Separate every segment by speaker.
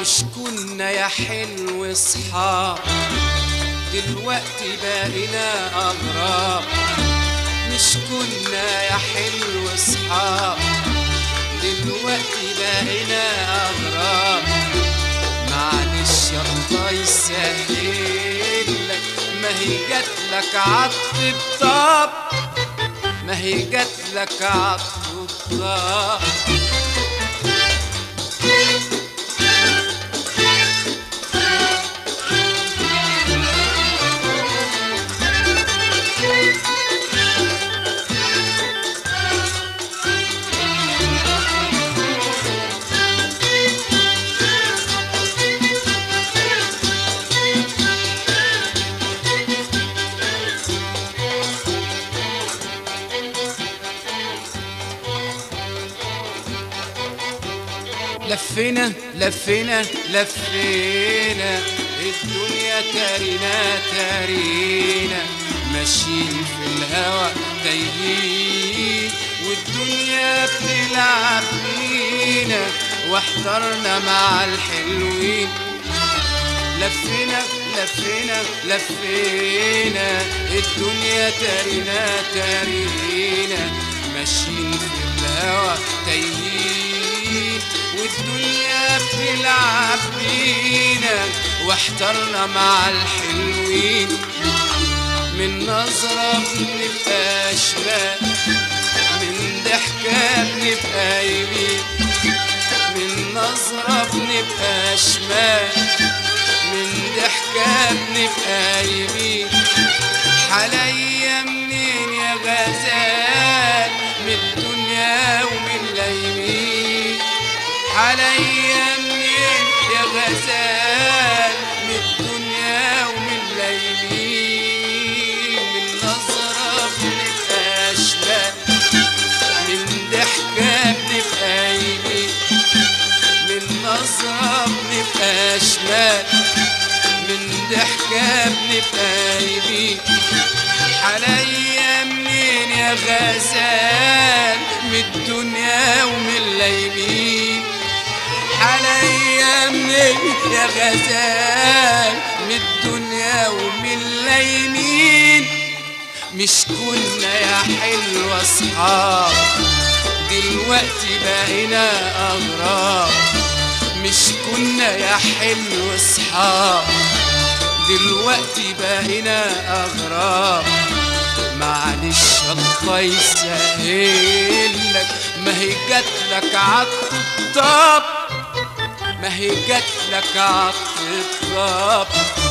Speaker 1: مش كنا يا حلو صحاب دلوقتي بقينا أغراب مش كنا يا حلو صحاب دلوقتي بقينا أغراب معلش يا الله يسهلك ما هي جاتلك عطف الطاب ما هي جاتلك عطف الطاب لفينا لفينا لفينا الدنيا تارينا تارينا ماشيين في الهوى تايهين والدنيا بتلعب بينا واحترنا مع الحلوين لفينا لفينا لفينا الدنيا تارينا تارينا ماشيين في الهوى تايهين والدنيا بتلعب بينا واحترنا مع الحلوين من نظرة بنبقى شمال من ضحكة بنبقى يمين من نظرة بنبقى شمال من ضحكة بنبقى يمين حليا منين يا غزال من الدنيا ومن اليمين حليا منين يا غزال من الدنيا ومن اليمين من نظرة بنبقى شمال من ضحكة بنبقى يمين من نظرة بنبقى شمال من ضحكة بنبقى يمين حليا منين يا غزال من الدنيا ومن اليمين حليا منين يا غزال من الدنيا ومن اليمين مش كنا يا حلوة اصحاب دلوقتي بقينا اغراب مش كنا يا حلو اصحاب دلوقتي بقينا اغراب معلش الله يسهلك ما هي جاتلك عطف الطاب ما هي جاتلك عطف الطاب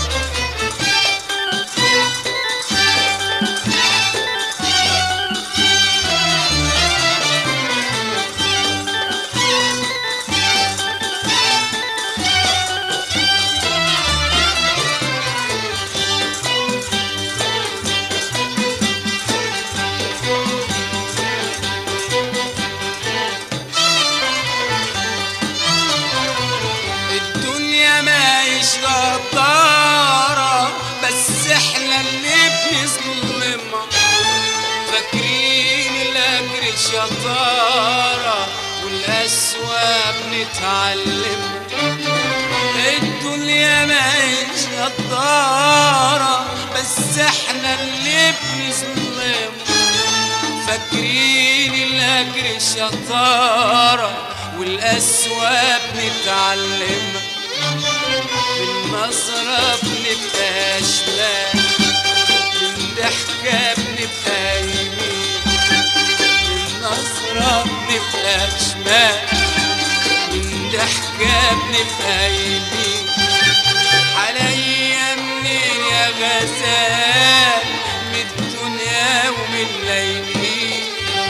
Speaker 1: الدنيا ماهيش غدارة بس احنا اللي بنظلمها فاكرين الاجر شطارة والقسوة بنتعلمها الدنيا ماهيش غدارة بس احنا اللي بنظلمها فاكرين الاجر شطارة والقسوة بنتعلمها من نظرة بنبقى شمال من ضحكة بنبقى يمين من نظرة بنبقى شمال من ضحكة بنبقى يمين حليا منين يا غزال من الدنيا ومن اليمين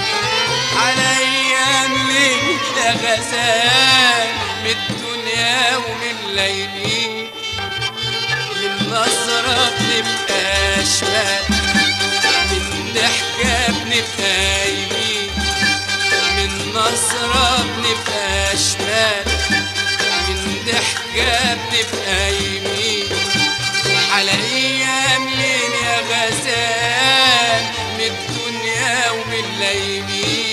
Speaker 1: عليا منين يا غزال من الدنيا ومن اليمين من نظرة بنبقى شمال من ضحكة بنبقى يمين من نظرة بنبقى شمال من ضحكة بنبقى يمين على ايام لين يا غزال من الدنيا ومن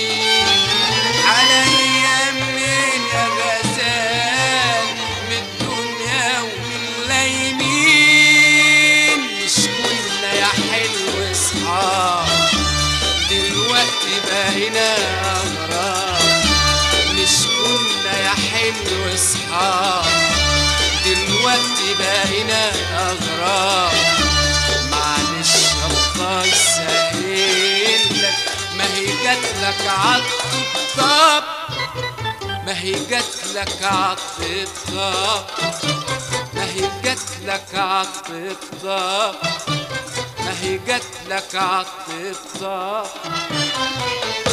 Speaker 1: اليمين على ايام لين يا غزال من الدنيا بقينا أغراب معلش الله يسهل لك ما هي جات لك عالطبطاب ما هي جات لك عالطبطاب ما هي جات لك عالطبطاب ما هي جات لك عالطبطاب